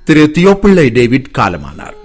திரு தியோப்பிள்ளை David காலமானார்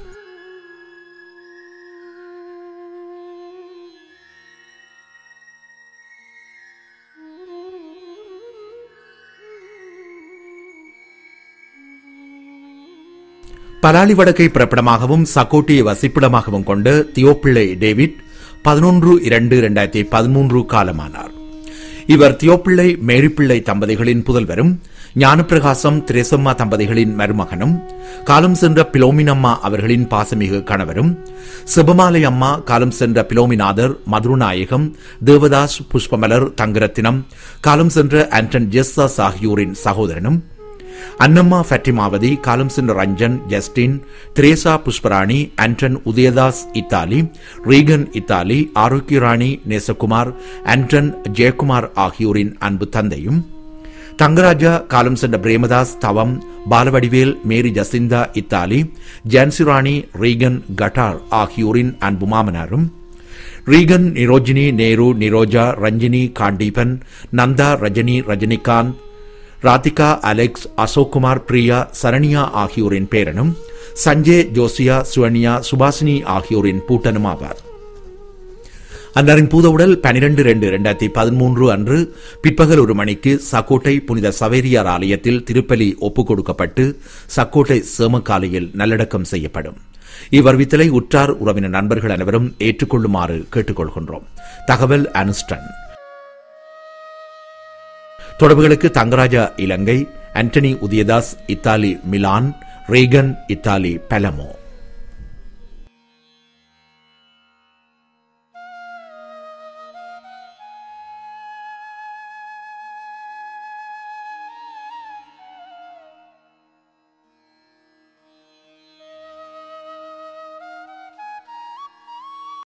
பலாலி வடக்கை பிறப்பிடமாகவும் சக்கோட்டியை வசிப்பிடமாகவும் கொண்ட தியோப்பிள்ளை David பதினொன்று இரண்டு இரண்டாயிரத்தி பதிமூன்று காலமானார் இவர் தியோப்பிள்ளை மேரிப்பிள்ளை தம்பதிகளின் புதல்வரும் ஞானப்பிரகாசம் திரேசம்மா தம்பதிகளின் மருமகனும் காலம் சென்ற பிலோமினம்மா அவர்களின் பாசமிகு கணவரும் சிவமாலை அம்மா காலம் சென்ற பிலோமிநாதர் மதுரநாயகம் தேவதாஸ் புஷ்பமலர் தங்கரத்தினம் காலம் சென்ற ஆண்டன் ஜெஸ்ஸாஸ் ஆகியோரின் சகோதரனும் அன்னம்மா ஃபட்டிமாவதி காலம் சென்ற Ranjan Justin Theresa Pushparani Anton Udayadas Italy Reagan Italy Arokiyarani Nesakumar Anton Jeyakumar ஆகியோரின் அன்பு தந்தையும் தங்கராஜா காலம் சென்ற Premadas Thavam Balavadivel Mary Jacintha Italy Jansirani Reagan Qatar ஆகியோரின் அன்பு மாமனாரும் ரீகன் நிரோஜினி நேரு நிரோஜா ரஞ்சினி காண்டீபன் நந்தா ரஜினி ரஜினிகாந்த் ராதிகா அலெக்ஸ் அசோக்குமார் பிரியா சரண்யா ஆகியோரின் பேரனும் சஞ்சய் ஜோசியா சுவனியா சுபாசினி ஆகியோரின் பூட்டனும் ஆவார் அன்னாரின் பூதவுடல் பனிரெண்டு ரெண்டு இரண்டாயிரத்தி பதிமூன்று அன்று பிற்பகல் ஒரு மணிக்கு சக்கோட்டை புனித சவேரியார் ஆலயத்தில் திருப்பலி ஒப்புக் கொடுக்கப்பட்டு சக்கோட்டை சேமக்காலையில் நல்லடக்கம் செய்யப்படும் இவ்வறிவித்தலை உற்றார் உறவினர் நண்பர்கள் அனைவரும் ஏற்றுக்கொள்ளுமாறு கேட்டுக்கொள்கின்றோம் தகவல் அனுஸ்டன் தொடர்புகளுக்கு Thangaraja Ilangai Anthony Udayadas Italy Milan Regan Italy பெலமோ